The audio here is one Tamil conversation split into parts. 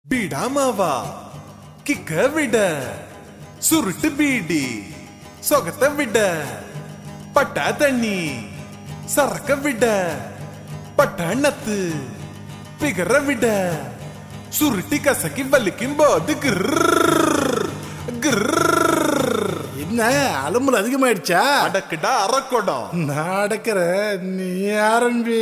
ಬಿಡಾಮವ ಕಿಕ್ಕ ವಿಡ ಸುರುಟ್ಟು ಬೀಡಿ ಸೊಗತ ವಿಡ ಪಟ್ಟ ತಣ್ಣಿ ಸರಕ ವಿಡ பட்டாணத்து பிகர விட சுருட்டி கசக்கி வலிக்கும் போது என்ன அலும்பல் அதிகமாயிடுச்சா அடக்குடா அறக்கொடம் நான் அடக்கிற நீ ஆரம்பி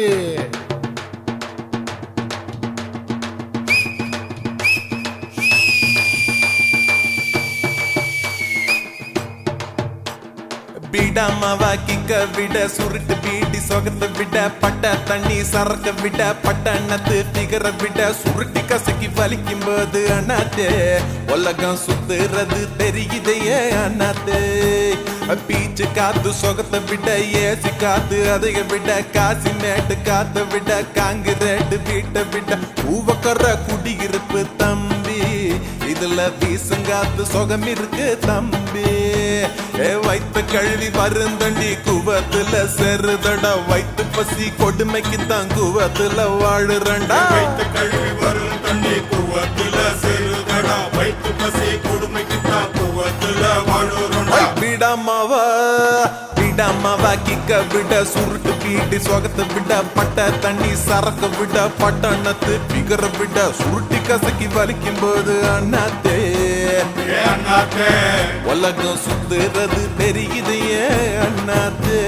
பீடாமாவா கிக்க விட சுருட்டு பீடி சொகத்த விட பட்ட தண்ணி சரக்க விட பட்டணத்து பிகர விட சுருட்டி கசக்கி வலிக்கும் போது அண்ணாத்தே உலகம் சுத்துறது தெரியுதையே அண்ணாத்தே பீச்சு காத்து சொகத்த விட ஏசி காத்து அதை விட காசி மேட்டு காத்த விட காங்கிரேட்டு வீட்டை விட பூவக்கற குடியிருப்பு தம்பி இதுல வீசங்காத்து சுகம் இருக்கு தம்பி ஏ வைத்த கழுவி வருந்தண்டி குவத்துல செருதடா வைத்து பசி கொடுமைக்கு தான் குவத்துல வாழுறண்டா வைத்த கழுவி வரும் தண்ணி குவத்துல செருதடா வைத்து பசி கொடுமைக்கு தான் குவத்துல வாழுறோம்டா விடாமாவா விடாமாவா கிக்க விட சுருட்டு பீட்டி சொகத்தை விட பட்ட தண்ணி சரக்கு விட பட்டணத்து பிகர விட சுருட்டி கசக்கி வலிக்கும் போது அண்ணாத்தே ஏ அண்ணாத்தே உலகம் சுத்துறது தெரியுது ஏன் அண்ணாத்தே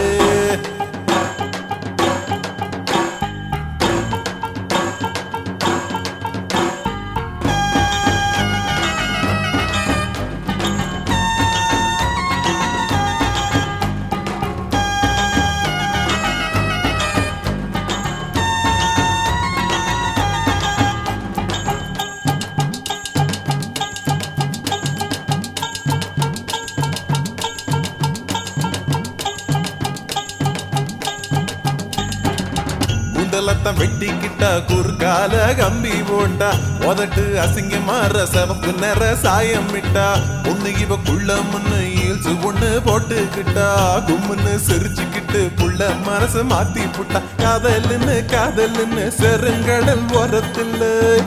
குண்டலத்தம் வெட்டிக்கிட்டா குறுக்கால கம்பி போட்டா உதட்டு அசிங்க மாற சிவப்பு நிற சாயம் விட்டா ஒண்ணு இவ குள்ள முன்னு ஈல்சு ஒண்ணு போட்டுக்கிட்டா கும்முன்னு சிரிச்சுக்கிட்டு புள்ள மனசு மாத்தி புட்டா காதலுன்னு காதலுன்னு செருங்கடல் ஓரத்தில்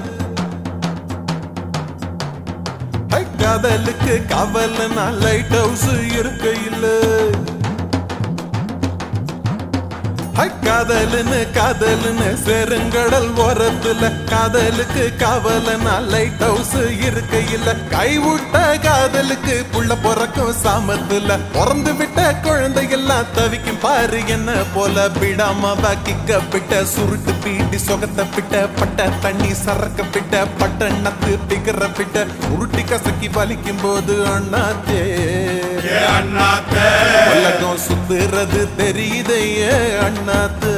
ஹை, காதலுக்கு காவல்னா லைட் ஹவுஸ் இருக்கையில் ஹை, காதலுன்னு காதலுன்னு செருங்கடல் ஓரத்துல காதலுக்கு காவலனா லைட் ஹவுஸ் இருக்கையில் கைவிட்ட காதலுக்கு புள்ள பிறக்கும் சாமத்துல பிறந்து விட்ட குழந்தையெல்லாம் தவிக்கும் பாரு என்ன போல பிடாம கிக்க பிட்ட சுருட்டு பீட்டி சொகத்த பிட்ட பட்ட தண்ணி சரக்க பிட்ட பட்டணத்து பிகர பிட்ட உருட்டி கசக்கி வலிக்கும் போது அண்ணாத்தே ஏ அண்ணாத்தே உலகம் சுத்துறது தெரியுதையே அண்ணாத்து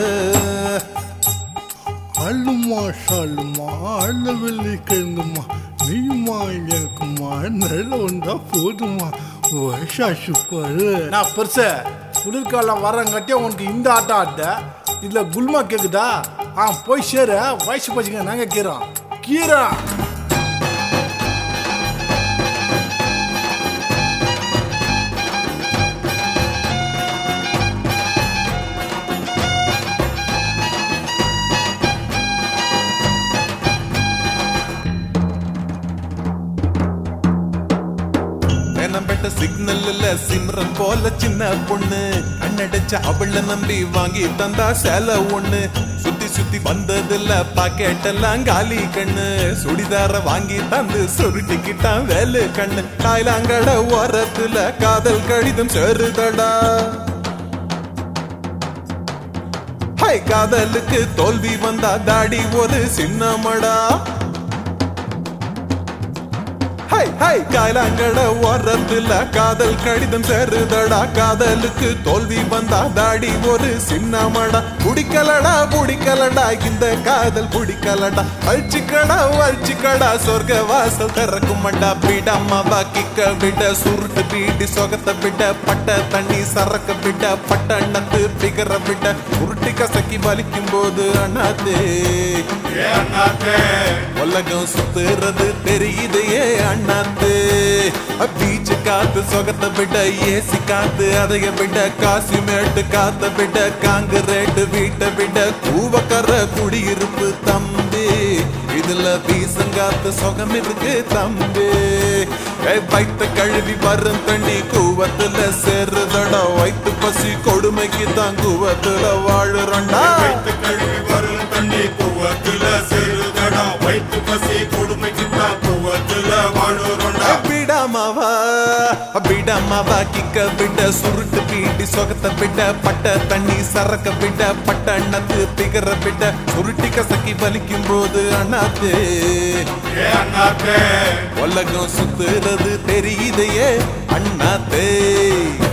அள்ளுமா ஷாலுமா அள்ள வெள்ளி கிழங்குமா நீயுமா எனக்குமா நல்ல ஒன்றா போதுமா வயசா சூப்பர் நான் பெருச குளிர்காலம் வரங்காட்டியே உனக்கு இந்த ஆட்டம் ஆட்ட இதுல குல்மா கேக்குதா ஆ போய் சேர வயசு பச்சுங்க நாங்க கீரோம் கீரா பெட்ட சிக்னல் இல்ல சிம்ரன் போல சின்ன பொண்ணு கண்ணடிச்ச அவள நம்பி வாங்கி தந்தா சேலை ஒண்ணு சுத்தி சுத்தி வந்ததில்ல பாக்கெட் எல்லாம் காலி கண்ணு சுடிதார வாங்கி தந்து சுருட்டிக்கிட்டான் வேலு கண்ணு காய்லாங்கட ஓரத்துல காதல் கடிதம் சேருதடா ஹை காதலுக்கு தோல்வி வந்தா தாடி ஒரு சின்னமடா ஹை ஹை காயலாங்கட ஓரத்துல காதல் கடிதம் சேருதடா காதலுக்கு தோல்வி வந்தா தாடி ஒரு சின்னமடா புடிக்கலடா புடிக்கலடா இந்த காதல் புடிக்கலடா அழிச்சுக்கடா அழிச்சுக்கடா சொர்க்க வாசல் திறக்குமண்டா பீடாமவா கிக்க விட சுருட்டு பீடி சொகத்த விட பட்ட தண்ணி சரக்க விட பட்டணத்து பிகர விட உருட்டி கசக்கி வலிக்கும் போது அண்ணாத்தே ஏ அண்ணாத்தே உலகம் சுத்துறது தெரியுதையே அண்ணாத்து பீச்சு காத்து சொகத்தை விட ஏசி காத்து அதைய விட காசி மேட்டு காத்த விட காங்கிரேட்டு வீட்டை விட கூவக்கர குடியிருப்பு தம்பி இதுல வீசங்காத்து சுகம் இருக்கு தம்பி ஏய், வைத்த கழுவி வரும் தண்ணி கூவத்துல சேருதடா வைத்து பசி கொடுமைக்கு தான் கூவத்துல வாழுறோண்டா வைத்து கழுவி வரும் தண்ணி கூவத்துல செருதடா வைத்து பசி கொடுமைக்கு தான் கூவத்துல வாழுறோண்டா பிடாமாவா பிடாமாவா கிக்க விட சுருட்டு பீடி சொகத்த விட பட்ட தண்ணி சரக்க விட பட்ட அண்ணத்து பிகர விட சுருட்டி கசக்கி வலிக்கும் போது அண்ணாத்தே ஏ அண்ணாத்தே உலகம் சுத்துறது தெரியுதையே அண்ணாத்தே